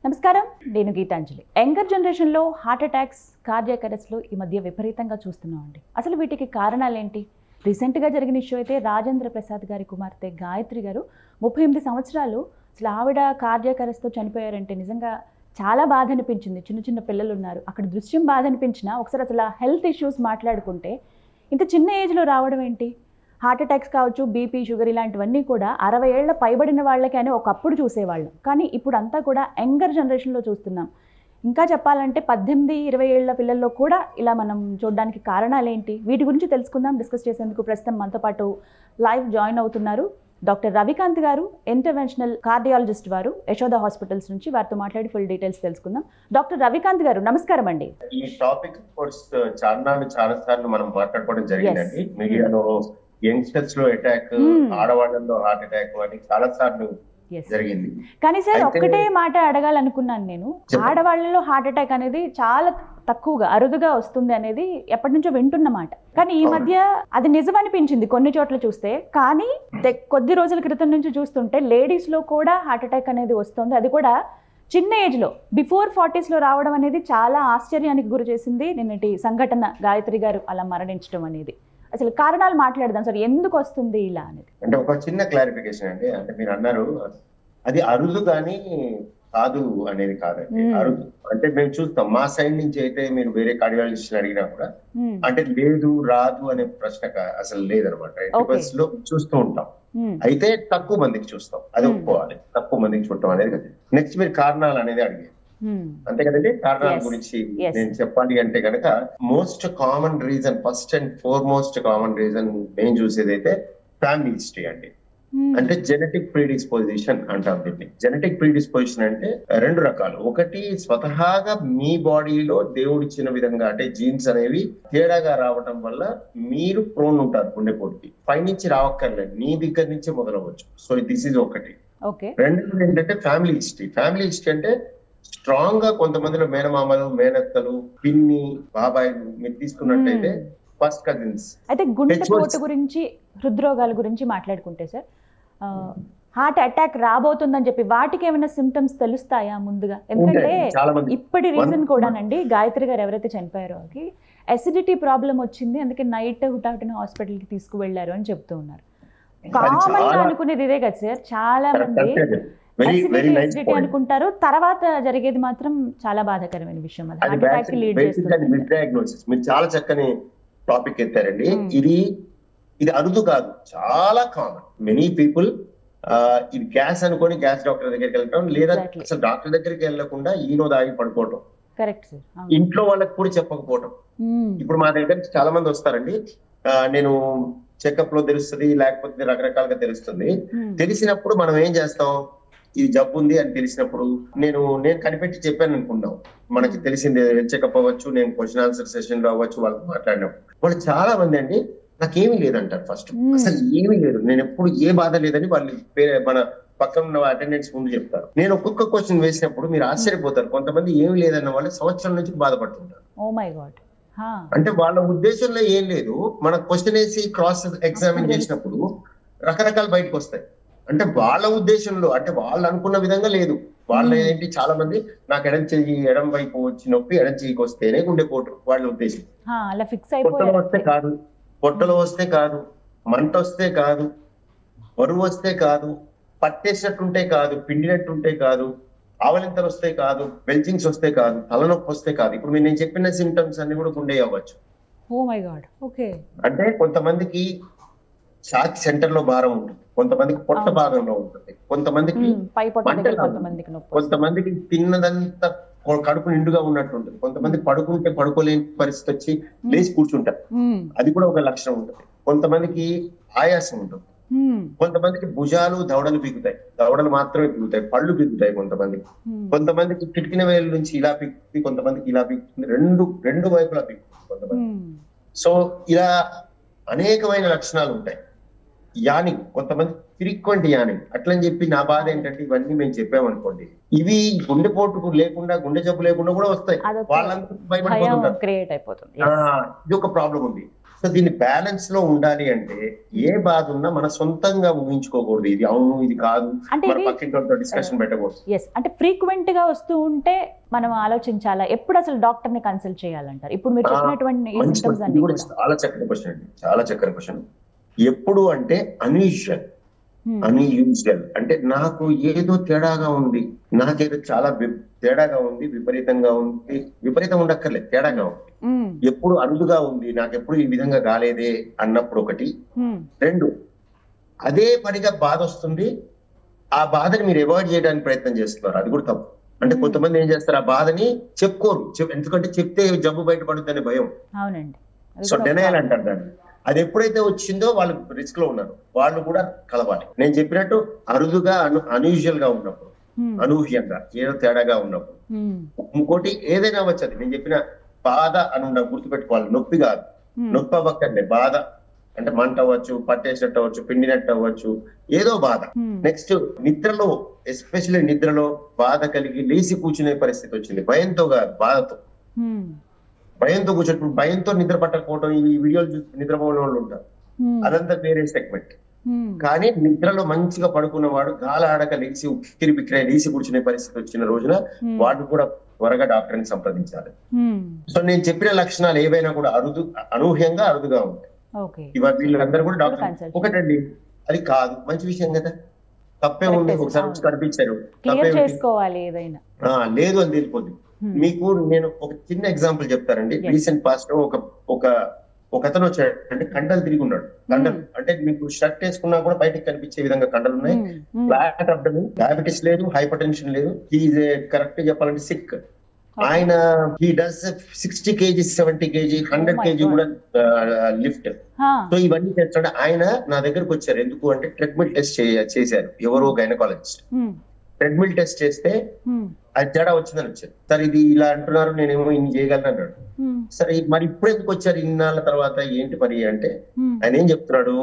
నమస్కారం నేను గీతాంజలి యంగర్ జనరేషన్లో హార్ట్ అటాక్స్ కార్డియాక్ అరెస్ట్లు ఈ మధ్య విపరీతంగా చూస్తున్నామండి అసలు వీటికి కారణాలు ఏంటి రీసెంట్గా జరిగిన ఇష్యూ అయితే రాజేంద్ర ప్రసాద్ గారి కుమార్తె గాయత్రి గారు ముప్పై ఎనిమిది సంవత్సరాలు అసలు ఆవిడ కార్డియాక్ అరెస్ట్తో చనిపోయారంటే నిజంగా చాలా బాధ అనిపించింది చిన్న చిన్న పిల్లలు ఉన్నారు అక్కడ దృశ్యం బాధ అనిపించినా ఒకసారి అసలు హెల్త్ ఇష్యూస్ మాట్లాడుకుంటే ఇంత చిన్న ఏజ్లో రావడం ఏంటి హార్ట్ అటాక్స్ కావచ్చు బీపీ షుగర్ ఇలాంటివన్నీ కూడా అరవై ఏళ్ల పైబడిన వాళ్ళకి అని ఒకప్పుడు చూసేవాళ్ళం కానీ ఇప్పుడు అంతా కూడా యంగర్ జనరేషన్లో చూస్తున్నాం ఇంకా చెప్పాలంటే పద్దెనిమిది ఇరవై ఏళ్ల పిల్లల్లో కూడా ఇలా మనం చూడడానికి కారణాలు ఏంటి వీటి గురించి తెలుసుకుందాం డిస్కస్ చేసేందుకు ప్రస్తుతం మనతో పాటు లైవ్ జాయిన్ అవుతున్నారు doctor Ravikanth garu interventional cardiologist వారు యశోద హాస్పిటల్స్ నుంచి వారితో మాట్లాడి ఫుల్ డీటెయిల్స్ తెలుసుకుందాం డాక్టర్ రవికాంత్ గారు నమస్కారం అండి ఈ టాపిక్ కోర్స్ చాలా చాలా సార్లు మనం మాట్లాడుకోవడం జరిగిందండి మీడియాలో యంగ్స్టర్స్ లో అటాక్ Hmm. ఆడవాళ్ళలో హార్ట్ అటాక్ అని చాలా సార్లు ఎస్ జరిగింది కానీ సార్ అయితే- ఒక్కటే మాట అడగాలనుకున్నాను నేను చెప్పండి. ఆడవాళ్ళలో హార్ట్ అటాక్ అనేది చాలా తక్కువగా అరుదుగా వస్తుంది అనేది ఎప్పటి నుంచో వింటున్న మాట కానీ ఈ అవును. మధ్య అది నిజం అనిపించింది కొన్ని చోట్ల చూస్తే కానీ ద- కొద్ది రోజుల క్రితం నుంచి చూస్తుంటే లేడీస్ లో కూడా హార్ట్ అటాక్ అనేది వస్తుంది అది కూడా చిన్న ఏజ్ లో బిఫోర్ ఫార్టీస్ లో రావడం అనేది చాలా ఆశ్చర్యానికి గురి చేసింది నిన్నటి సంఘటన గాయత్రి గారు అలా మరణించడం అనేది అసలు కారణాలు మాట్లాడదాం సార్ ఎందుకు వస్తుంది ఇలా అనేది అంటే ఒక చిన్న క్లారిఫికేషన్ అండి అంటే మీరు అన్నారు అది అరుదు కానీ కాదు అనేది కాదండి Hmm. అరుదు అంటే మేము చూస్తాం మా సైడ్ నుంచి అయితే మీరు వేరే కార్డియాలజిస్ట్ అడిగినా కూడా Hmm. అంటే లేదు రాదు అనే ప్రశ్న కా- అసలు లేదనమాట ఇంటర్వెల్స్ లో చూస్తూ ఉంటాం Hmm. అయితే తక్కువ మందికి చూస్తాం అది Hmm. ఒప్పుకోవాలి తక్కువ మందికి చూడటం అనేది కదా నెక్స్ట్ మీరు కారణాలు అనేది అడిగారు Hmm. అంతే కదండి కారణాల Yes. గురించి Yes. నేను చెప్పాలి అంటే కనుక most common reason first and foremost common reason నేను చూసేది అయితే ఫ్యామిలీ హిస్టరీ అండి Hmm. అంటే జెనెటిక్ ప్రీడిస్పోజిషన్ అంటాం దీన్ని జెనెటిక్ ప్రీడిస్పోజిషన్ అంటే రెండు రకాలు ఒకటి స్వతహాగా మీ బాడీలో దేవుడు ఇచ్చిన విధంగా అంటే జీన్స్ అనేవి తేడాగా రావటం వల్ల మీరు ప్రోన్ ఉంటారు గుండెపోటుకి పైనుంచి రావక్కర్లేదు మీ దగ్గర నుంచే మొదలవచ్చు సో దిస్ ఇస్ ఒకటి ఓకే రెండోది ఏంటంటే ఫ్యామిలీ హిస్టరీ ఫ్యామిలీ హిస్టరీ అంటే స్ట్రాంగ్ గా కొంతమందిలో మేనమామలు మేనత్తలు పిన్ని బాబాయిలు మీరు తీసుకున్నట్టయితే Hmm. ఫస్ట్ కజిన్స్ అయితే గుండెపోటు H1s. గురించి హృద్రోగాల గురించి మాట్లాడుకుంటే సార్ హార్ట్ అటాక్ రాబోతుందని చెప్పి వాటికి ఏమైనా సిమ్టమ్స్ తెలుస్తాయా ముందుగా ఎందుకంటే చాలా మంది ఇప్పటి రీజన్ One- కూడానండి గాయత్రి గారు ఎవరైతే చనిపోయారో వాళ్ళకి అసిడిటీ ప్రాబ్లం వచ్చింది అందుకే నైట్ హుటాహుటిన హాస్పిటల్కి తీసుకువెళ్ళారు అని చెప్తూ ఉన్నారు అది కామన్ గా చాలా అనుకునేది ఇదే కదా సార్ చాలా మంది వెరీ వెరీ నైస్ అసిడిటీ అనుకుంటారు తర్వాత జరిగేది మాత్రం చాలా బాధాకరమైన విషయం అది అది హార్ట్ అటాక్ కి లీడ్ చేస్తుంది మిస్ డయాగ్నోసిస్ మీరు చాలా చక్కని టాపిక్ ఎత్తారండి Hmm. ఇది ఇది అరుదు కాదు చాలా కామన్ మెనీ పీపుల్ ఇది గ్యాస్ అనుకొని గ్యాస్ డాక్టర్ దగ్గరికి వెళ్ళటం లేదా Exactly. అసలు డాక్టర్ దగ్గరికి వెళ్ళకుండా ఈనో దాగి పడుకోవటం కరెక్ట్ సార్ ఇంట్లో వాళ్ళకి కూడా చెప్పకపోవటం ఇప్పుడు మా దగ్గర చాలా మంది వస్తారండి ఆ, నేను చెకప్ లో తెలుస్తుంది లేకపోతే రకరకాలుగా తెలుస్తుంది తెలిసినప్పుడు మనం ఏం చేస్తాం ఇది జబ్బు ఉంది అని తెలిసినప్పుడు నేను నేను కనిపెట్టి చెప్పాను అనుకున్నాం మనకి తెలిసింది చెకప్ అవ్వచ్చు నేను క్వశ్చన్ ఆన్సర్ సెషన్ లో అవ్వచ్చు వాళ్ళతో మాట్లాడినప్పుడు వాళ్ళు చాలా మంది అండి నాకేమీ లేదంటారు ఫస్ట్ Hmm. అసలు ఏమీ లేదు నేను ఎప్పుడు ఏ బాధ లేదని వాళ్ళు పే- మన పక్కన ఉన్న అటెండెన్స్ ముందు చెప్తారు నేను ఒక్కొక్క క్వశ్చన్ వేసినప్పుడు మీరు ఆశ్చర్యపోతారు కొంతమంది ఏమీ లేదన్న వాళ్ళు సంవత్సరం నుంచి బాధపడుతుంటారు ఓ మై గాడ్ అంటే వాళ్ళ ఉద్దేశంలో ఏం లేదు మన క్వశ్చన్ వేసి క్రాస్ ఎగ్జామిన్ చేసినప్పుడు రకరకాల బయటకు వస్తాయి అంటే వాళ్ళ ఉద్దేశంలో అంటే వాళ్ళు అనుకున్న విధంగా లేదు వాళ్ళ Hmm. ఏంటి చాలా మంది నాకు ఎడం చెయ్యి ఎడం వైపు వచ్చి నొప్పి ఎడం చెయ్యికి వస్తేనే గుండెపోటు వాళ్ళ ఉద్దేశం అలా ఫిక్స్ పొట్టలో వస్తే అయిపోయారు కాదు పొట్టలో వస్తే కాదు మంట వస్తే కాదు బరువు వస్తే కాదు పట్టేసినట్టుంటే కాదు పిండినట్టుంటే కాదు ఆవలింతలు వస్తే కాదు బెల్జింగ్స్ వస్తే కాదు తలనొప్పి వస్తే కాదు ఇప్పుడు మీరు నేను చెప్పిన సిమ్టమ్స్ అన్ని కూడా గుండె అవ్వచ్చు ఓ మై గాడ్ ఓకే అంటే కొంతమందికి ఛాతి సెంటర్ లో భారం ఉంటుంది కొంతమందికి పొట్ట అవును. భాగంలో ఉంటుంది కొంతమందికి పై పొట్ట దగ్గర మంటలు కొంతమందికి నొప్పి వస్తుంది. కొంతమందికి తిన్నదంతా కొ- కడుపు నిండుగా ఉన్నట్టు ఉంటుంది కొంతమంది పడుకుంటే పడుకోలేని పరిస్థితి వచ్చి లేచి కూర్చుంటారు మ్మ్. అది కూడా ఒక లక్షణం ఉంటుంది కొంతమందికి ఆయాసం ఉంటుంది మ్మ్. కొంతమందికి భుజాలు దవడలు పీకుతాయి దవడలు మాత్రమే పీకుతాయి పళ్ళు పీకుతాయి కొంతమందికి మ్మ్. కొంతమందికి కిటికిన వేలు నుంచి ఇలా పీకుతుంది కొంతమందికి ఇలా పీకుతుంది రెండు రెండు వైపులా పీకుతుంది కొంతమంది మ్మ్. సో ఇలా అనేకమైన లక్షణాలు ఉంటాయి యానింగ్ కొంతమంది ఫ్రీక్వెంట్ యానింగ్ అట్లని చెప్పి నా బాధ ఏంటంటే ఇవన్నీ మేము చెప్పామనుకోండి ఇవి గుండెపోటుకు లేకుండా గుండె జబ్బు లేకుండా కూడా వస్తాయి అదొక వాళ్ళందరూ భయం భయపడిపోతుంటారు క్రియేట్ అయిపోతుంది ఆ, ఇది ఒక ప్రాబ్లం ఉంది సో సో దీన్ని బ్యాలెన్స్ లో ఉండాలి అంటే ఏ బాధ ఉన్నా మన సొంతంగా ఊహించుకోకూడదు ఇది అవును ఇది కాదు అంటే మన ఇది పక్కింటితో డిస్కషన్ పెట్టకూడదు ఎస్ అంటే ఫ్రీక్వెంట్ గా వస్తూ ఉంటే మనం ఆలోచించాలా ఎప్పుడు అసలు డాక్టర్ ని కన్సల్ట్ చేయాలంటారు ఇప్పుడు మీరు ఆ, చెప్పినటువంటి ఈ మంచి సిమ్టమ్స్ question. అన్ని ఇది కూడా కూడా చాలా చక్కటి క్వశ్చన్ అండి చాలా చక్కటి క్వశ్చన్ ఎప్పుడు అంటే అన్యూజువల్ Hmm. అన్యూజువల్ అంటే నాకు ఏదో తేడాగా ఉంది నాకేదో చాలా వి- తేడాగా ఉంది విపరీతంగా ఉంది విపరీతం ఉండక్కర్లేదు తేడాగా ఉంది Hmm. ఎప్పుడు అరుదుగా ఉంది నాకు ఎప్పుడు ఈ విధంగా కాలేదే అన్నప్పుడు ఒకటి Hmm. రెండు అదే పనిగా బాధ వస్తుంది ఆ బాధని మీరు అవాయిడ్ చేయడానికి ప్రయత్నం చేస్తున్నారు అది కూడా తప్పు అంటే Hmm. కొంతమంది ఏం చేస్తారు ఆ బాధని చెప్పుకోరు చెప్- ఎందుకంటే చెప్తే జబ్బు బయటపడుతుందనే భయం అవునండి అది సో కూడా ఒక డెనయల్ problem. అంటారు దాన్ని అది ఎప్పుడైతే వచ్చిందో వాళ్ళు రిస్క్ లో ఉన్నారు వాళ్ళు కూడా కలవాలి నేను చెప్పినట్టు అరుదుగా అను అన్యూజువల్ గా ఉన్నప్పుడు Hmm. అనూహ్యంగా ఏదో తేడాగా ఉన్నప్పుడు Hmm. ఇంకోటి ఏదైనా వచ్చేది నేను చెప్పిన బాధ అని ఉండ గుర్తుపెట్టుకోవాలి నొప్పి కాదు Hmm. నొప్పి అవ్వక్కర్లే బాధ అంటే మంట అవ్వచ్చు పట్టేసినట్టు అవ్వచ్చు పిండినట్టు అవ్వచ్చు ఏదో బాధ Hmm. నెక్స్ట్ నిద్రలో ఎస్పెషల్లీ నిద్రలో బాధ కలిగి లేచి కూర్చునే పరిస్థితి వచ్చింది భయంతో కాదు బాధతో Hmm. భయంతో కూర్చున్నప్పుడు భయంతో నిద్ర పట్టకపోవడం ఈ వీడియోలు చూసి నిద్రపోవడం వాళ్ళు ఉంటారు Hmm. అదంతా వేరే సెగ్మెంట్ Hmm. కానీ నిద్రలో మంచిగా పడుకున్నవాడు గాలి ఆడక లేచి ఉక్కిరి బిక్కిరి లేచి కూర్చునే పరిస్థితి వచ్చిన రోజున Hmm. వాడు కూడా త్వరగా డాక్టర్ని సంప్రదించాలి Hmm. సో నేను చెప్పిన లక్షణాలు ఏవైనా కూడా అరుదు అనూహ్యంగా అరుదుగా ఉంటాయి ఓకే ఇవాళ వీళ్ళందరూ కూడా డాక్టర్ Consult. ఒకటండి అది కాదు మంచి విషయం కదా తప్పే ఉంది Correct, ఒకసారి అవును. వచ్చి కనిపించారు క్లియర్ తప్పే ఉంది. చేసుకోవాలి ఏదైనా ఆ, లేదు అని తెలిపోద్ది Hmm. మీకు నేను ఒక చిన్న ఎగ్జాంపుల్ చెప్తానండి Yes. రీసెంట్ పాస్ట్ లో ఒక ఒక ఒక అతను వచ్చాడు అంటే కండలు తిరిగి ఉన్నాడు కండలు అంటే మీకు షర్ట్ వేసుకున్నా కూడా బయటకు కనిపించే విధంగా కండలు ఉన్నాయి Hmm. Hmm. Flat abdomen diabetes లేదు హైపర్ టెన్షన్ లేదు ఈజ్ కరెక్ట్ చెప్పాలంటే సిక్ ఆయన he does sixty kg seventy kg hundred my kg God. కూడా లిఫ్ట్ Huh. సో ఇవన్నీ చేస్తాడు ఆయన నా దగ్గరకు వచ్చారు ఎందుకు అంటే ట్రెడ్మిల్ టెస్ట్ చేశారు ఎవరో గైనకాలజిస్ట్ Hmm. ట్రెడ్మిల్ టెస్ట్ చేస్తే Hmm. అది తేడా వచ్చిందని వచ్చారు సార్ ఇది ఇలా అంటున్నారు నేనేమో ఇన్ని చేయగలను అన్నాడు Hmm. సరే మరి ఇప్పుడు ఎందుకు వచ్చారు ఇన్నాళ్ళ తర్వాత ఏంటి మరి అంటే Hmm. ఆయన ఏం చెప్తున్నాడు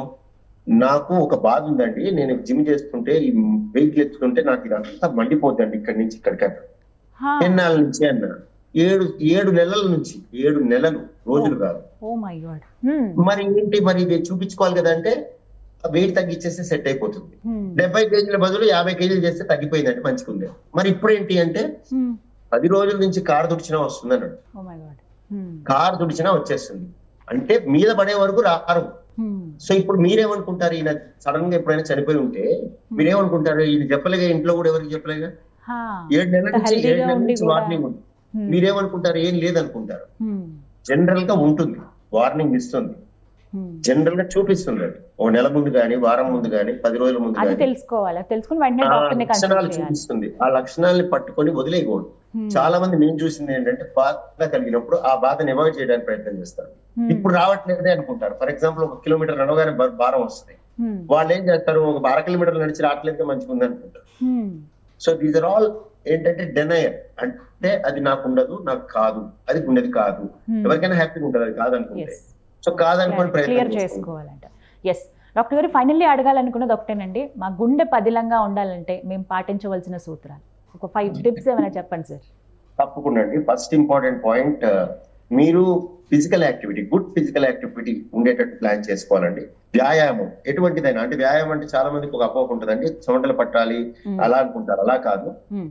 నాకు ఒక బాధ ఉందండి నేను జిమ్ చేస్తుంటే ఈ వెయిట్ ఎత్తుకుంటే నాకు ఇదంతా మండిపోద్దండి ఇక్కడి నుంచి ఇక్కడికి అన్నాడు. Huh. ఎన్నాళ్ళ నుంచి అన్నాడు ఏడు ఏడు నెలల నుంచి ఏడు నెలలు రోజులు కాదు Oh my God. Hmm. మరి ఏంటి మరి ఇది చూపించుకోవాలి కదా అంటే వెయిట్ తగ్గించేస్తే సెట్ అయిపోతుంది Hmm. డెబ్బై కేజీల బదులు యాభై కేజీలు చేస్తే తగ్గిపోయిందంటే మంచిగా ఉంది మరి ఇప్పుడు ఏంటి అంటే Hmm. పది రోజుల నుంచి కారు తుడిచినా వస్తుంది అన్నాడు Oh my God. Hmm. కారు తుడిచినా వచ్చేస్తుంది అంటే మీద పడే వరకు రారు Hmm. సో ఇప్పుడు మీరేమనుకుంటారు ఈయన సడన్ గా ఎప్పుడైనా చనిపోయి ఉంటే మీరేమనుకుంటారు ఈయన చెప్పలేగా ఇంట్లో కూడా ఎవరికి చెప్పలేగా Huh. ఏడు నెలల ఇంత నుంచి ఏడు healthy గా నెలల ఉండి నుంచి కూడా- వార్నింగ్ ఉంది Hmm. మీరేమనుకుంటారు ఏం లేదనుకుంటారు Hmm. జనరల్ గా ఉంటుంది వార్నింగ్ ఇస్తుంది Hmm. జనరల్ గా చూపిస్తుంది అది ఓ నెల ముందు గానీ వారం ముందు గానీ పది రోజుల ముందు అది గానీ తెలుసుకోవాలి అది తెలుసుకుని వెంటనే ఆ డాక్టర్ ని లక్షణాలు కన్సల్ట్ చేయాలి చూపిస్తుంది ఆ లక్షణాలని పట్టుకొని వదిలేయకూడదు Hmm. చాలా మంది నేను చూసింది ఏంటంటే బాధ కలిగినప్పుడు ఆ బాధను అవాయిడ్ చేయడానికి ప్రయత్నం చేస్తారు Hmm. ఇప్పుడు రావట్లేదే అనుకుంటారు ఫర్ ఎగ్జాంపుల్ ఒక కిలోమీటర్ నడవగానే భా- భారం వస్తుంది Hmm. వాళ్ళు ఏం చేస్తారు ఒక అర కిలోమీటర్లు నడిచి రావట్లేదు మంచిగా ఉంది అనుకుంటారు Hmm. So these are all ఏంటంటే డెనయర్ అంటే అది నాకు ఉండదు నాకు కాదు అది ఉండేది కాదు Hmm. ఎవరికైనా హ్యాపీగా ఉంటుంది అది కాదనుకుంటే Yes. సో కాదనుకొని క్లియర్ ప్రయత్నం చేసుకోండి. చేసుకోవాలంట ఎస్ డాక్టర్ గారు ఫైనల్లీ అడగాలనుకున్నది ఒకటేనండి మా గుండె పదిలంగా ఉండాలంటే మేము పాటించవలసిన సూత్రాలు ఒక ఫైవ్ టిప్స్ ఏమైనా చెప్పండి సార్ తప్పకుండా అండి ఫస్ట్ ఇంపార్టెంట్ పాయింట్ మీరు physical activity good physical activity ఉండేటట్టు ప్లాన్ చేసుకోవాలండి వ్యాయామం ఎటువంటిదైనా అంటే వ్యాయామం అంటే చాలా మందికి ఒక అపోహ ఉంటుందండి చెమటలు పట్టాలి అలా అనుకుంటారు అలా కాదు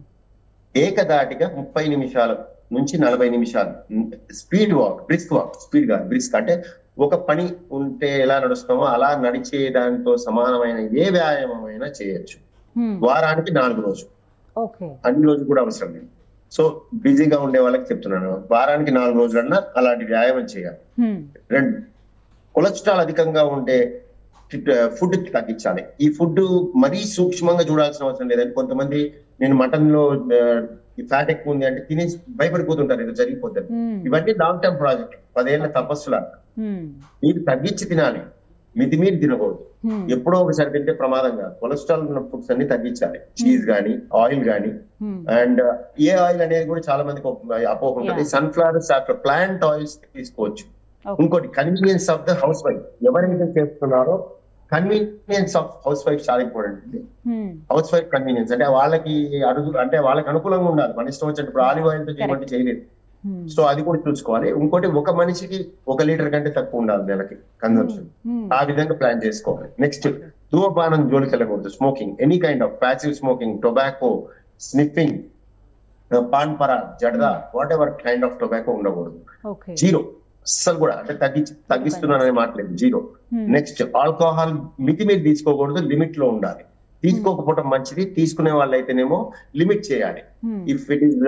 ఏకదాటిగా ముప్పై నిమిషాల నుంచి నలభై నిమిషాలు speed walk brisk walk speed గా బ్రిస్క్ అంటే ఒక పని ఉంటే ఎలా నడుస్తామో అలా నడిచే దానితో సమానమైన ఏ వ్యాయామం అయినా చేయొచ్చు వారానికి నాలుగు రోజులు ఓకే అన్ని రోజులు కూడా అవసరం లేదు సో బిజీగా ఉండే వాళ్ళకి చెప్తున్నాను వారానికి నాలుగు రోజులన్నా అలాంటి వ్యాయామం చేయాలి రెండు కొలెస్ట్రాల్ అధికంగా ఉండే ఫుడ్ తగ్గించాలి ఈ ఫుడ్ మరీ సూక్ష్మంగా చూడాల్సిన అవసరం లేదండి కొంతమంది నేను మటన్ లో ఫ్యాట్ ఎక్కువ ఉంది అంటే తినేసి భయపడిపోతుంటారు ఏదో జరిగిపోతుంది ఇవన్నీ లాంగ్ టర్మ్ ప్రాజెక్ట్ పదేళ్ల తపస్సులా మీరు తగ్గించి తినాలి మితిమీరి తినకూడదు ఎప్పుడో ఒకసారి తింటే ప్రమాదం కాదు కొలెస్ట్రాల్ ఉన్న ఫుడ్స్ అన్ని తగ్గించాలి చీజ్ గానీ ఆయిల్ గానీ అండ్ ఏ ఆయిల్ అనేది కూడా చాలా మందికి ఒక అపోహ ఉంటుంది సన్ఫ్లవర్ ప్లాంట్ ఆయిల్స్ తీసుకోవచ్చు ఇంకోటి convenience of the housewife ఎవరైతే చేస్తున్నారో కన్వీనియన్స్ ఆఫ్ హౌస్ వైఫ్ చాలా ఇంపార్టెంట్ ఉంది హౌస్ వైఫ్ కన్వీనియన్స్ అంటే వాళ్ళకి అడుగు అంటే వాళ్ళకి అనుకూలంగా ఉండాలి మన ఇష్టం వచ్చినప్పుడు ఆలివ్ ఆయిల్ తో చేయమంటే చేయలేదు Hmm. సో అది కూడా చూసుకోవాలి ఇంకోటి ఒక మనిషికి ఒక లీటర్ కంటే తక్కువ ఉండాలి నెలకి కన్సంప్షన్ Hmm. ఆ విధంగా ప్లాన్ చేసుకోవాలి నెక్స్ట్ ధూమపానం జోలికి వెళ్ళకూడదు smoking any kind of passive smoking tobacco sniffing paan పరా జడ్దా whatever kind of tobacco ఉండకూడదు ఓకే జీరో అస్సలు కూడా అంటే తగ్గించి తగ్గిస్తున్నానని మాట్లేదు జీరో Hmm. నెక్స్ట్ ఆల్కహాల్ మితి మీద తీసుకోకూడదు లిమిట్ లో ఉండాలి తీసుకోకపోవడం మంచిది తీసుకునే వాళ్ళైతేనేమో లిమిట్ చేయాలి Hmm. If it is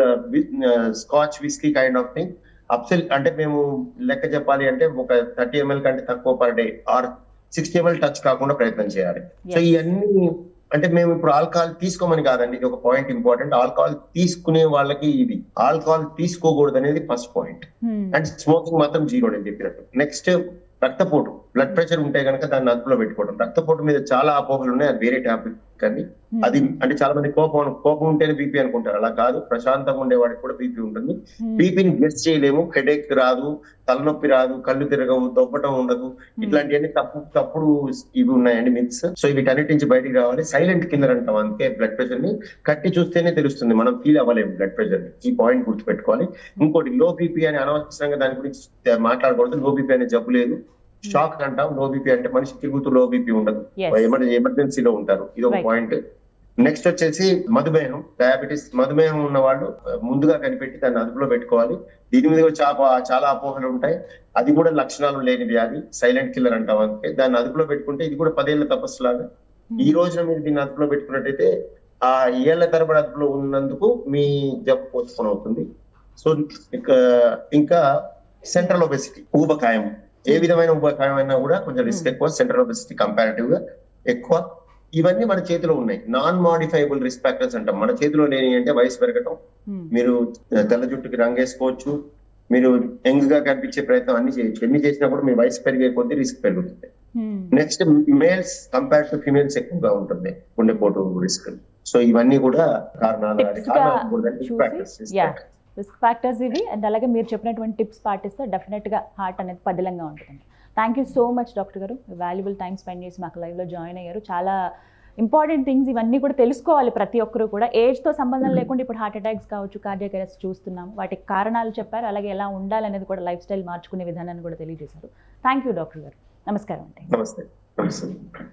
scotch whisky kind of thing అప్సెల్ అంటే మేము లెక్క చెప్పాలి అంటే ఒక థర్టీ ఎంఎల్ కంటే తక్కువ per day or sixty ml touch కాకుండా ప్రయత్నం చేయాలి సో Yes. ఇవన్నీ అంటే మేము ఇప్పుడు ఆల్కహాల్ తీసుకోమని కాదండి ఇది ఒక పాయింట్ ఇంపార్టెంట్ ఆల్కహాల్ తీసుకునే వాళ్ళకి ఇది ఆల్కహాల్ తీసుకోకూడదు అనేది first point Hmm. And smoking మాత్రం జీరో నేను చెప్పినట్టు నెక్స్ట్ రక్తపోటు బ్లడ్ ప్రెషర్ ఉంటే కనుక దాన్ని అదుపులో పెట్టుకోవడం రక్తపోటు మీద చాలా అపోహలు ఉన్నాయి అది వేరే టాపిక్ కానీ Hmm. అది అంటే చాలా మంది కోపం కోపం ఉంటేనే బీపీ అనుకుంటారు అలా కాదు ప్రశాంతంగా ఉండేవాడికి కూడా బీపీ ఉంటుంది Hmm. బీపీని గెస్ చేయలేము హెడేక్ రాదు తలనొప్పి రాదు కళ్ళు తిరగవు దొబ్బటం ఉండదు ఇట్లాంటివన్నీ తప్పు తప్పుడు ఇవి ఉన్నాయండి మిత్స్ సో వీటన్నిటి నుంచి బయటికి రావాలి సైలెంట్ కిల్లర్ అంటాం అందుకే బ్లడ్ ప్రెషర్ ని కట్టి చూస్తేనే తెలుస్తుంది మనం ఫీల్ అవ్వలేము బ్లడ్ ప్రెషర్ ని ఈ పాయింట్ గుర్తుపెట్టుకోవాలి ఇంకోటి లో బీపీ అని అనవసరంగా దాని గురించి మాట్లాడకూడదు లో బీపీ అనే జబ్బు లేదు షాక్ అంటాం లో బీపీ అంటే మనిషి తిరుగుతూ లో బీపీ ఉండదు Yes. ఎమర్జెన్సీలో ఉంటారు ఇది ఒక Right. పాయింట్ నెక్స్ట్ వచ్చేసి మధుమేహం డయాబెటీస్ మధుమేహం ఉన్న వాళ్ళు ముందుగా కనిపెట్టి దాన్ని అదుపులో పెట్టుకోవాలి దీని మీద కూడా చాలా చాలా అపోహలు ఉంటాయి అది కూడా లక్షణాలు లేని వ్యాధి సైలెంట్ కిల్లర్ అంటాం అందుకే దాన్ని అదుపులో పెట్టుకుంటే ఇది కూడా పదేళ్ల తపస్సు లాగా ఈ రోజున మీరు దీన్ని అదుపులో పెట్టుకున్నట్టయితే ఆ ఏళ్ల తరబడి అదుపులో ఉన్నందుకు మీ జబ్బు పోస్ట్పోన్ అవుతుంది సో ఇంకా ఇంకా సెంట్రల్ ఒబెసిటీ ఊబకాయం ఏ విధమైన ఊబకాయం అయినా కూడా కొంచెం రిస్క్ ఎక్కువ సెంట్రల్ ఒబెసిటీ కంపారిటివ్ గా ఎక్కువ ఇవన్నీ మన చేతిలో ఉన్నాయి నాన్ మాడిఫైబుల్ రిస్క్ ఫ్యాక్టర్స్ అంటాం మన చేతిలో లేని అంటే వయసు పెరగటం Hmm. మీరు తెల్ల జుట్టుకి రంగేసుకోవచ్చు మీరు యంగ్ గా కనిపించే ప్రయత్నం అన్ని చేయొచ్చు ఎన్ని చేసినా కూడా మీ వయసు పెరిగే కొద్దీ రిస్క్ పెరుగుతుంది Hmm. Next males compare to females ఎక్కువగా ఉంటుంది గుండెపోటు రిస్క్ సో ఇవన్నీ కూడా కారణాలు అది Tips గా కారణాలు కూడా risk చూసి, factors, risk yeah. factors. Risk factors ఇవి అండ్ అలాగే మీరు చెప్పినటువంటి టిప్స్ పాటిస్తే డెఫినెట్గా హార్ట్ అనేది పదిలంగా ఉంటుంది thank you so much doctor గారు వాల్యుబుల్ టైం స్పెండ్ చేసి మాకు లైవ్లో జాయిన్ అయ్యారు చాలా ఇంపార్టెంట్ థింగ్స్ ఇవన్నీ కూడా తెలుసుకోవాలి ప్రతి ఒక్కరు కూడా ఏజ్తో సంబంధం లేకుండా ఇప్పుడు హార్ట్ అటాక్స్ కావచ్చు కార్డియాక్ అరెస్ట్ చూస్తున్నాం వాటికి కారణాలు చెప్పారు అలాగే ఎలా ఉండాలనేది కూడా లైఫ్ స్టైల్ మార్చుకునే విధానాన్ని కూడా తెలియజేశారు థ్యాంక్ యూ డాక్టర్ గారు నమస్కారం అండి నమస్తే నమస్తే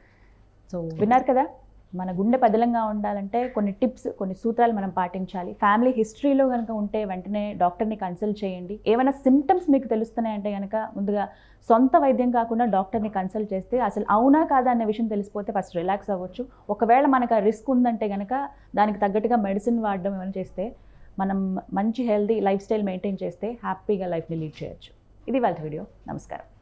సో విన్నారు కదా మన గుండె పదిలంగా ఉండాలంటే కొన్ని టిప్స్ కొన్ని సూత్రాలు మనం పాటించాలి ఫ్యామిలీ హిస్టరీలో కనుక ఉంటే వెంటనే డాక్టర్ని కన్సల్ట్ చేయండి ఏమైనా సిమ్టమ్స్ మీకు తెలుస్తున్నాయంటే కనుక ముందుగా సొంత వైద్యం కాకుండా డాక్టర్ని కన్సల్ట్ చేస్తే అసలు అవునా కాదా అనే విషయం తెలిసిపోతే ఫస్ట్ రిలాక్స్ అవ్వచ్చు ఒకవేళ మనకు ఆ రిస్క్ ఉందంటే కనుక దానికి తగ్గట్టుగా మెడిసిన్ వాడడం ఏమైనా చేస్తే మనం మంచి హెల్దీ లైఫ్ స్టైల్ మెయింటైన్ చేస్తే హ్యాపీగా లైఫ్ని లీడ్ చేయొచ్చు ఇది వాళ్ళ వీడియో నమస్కారం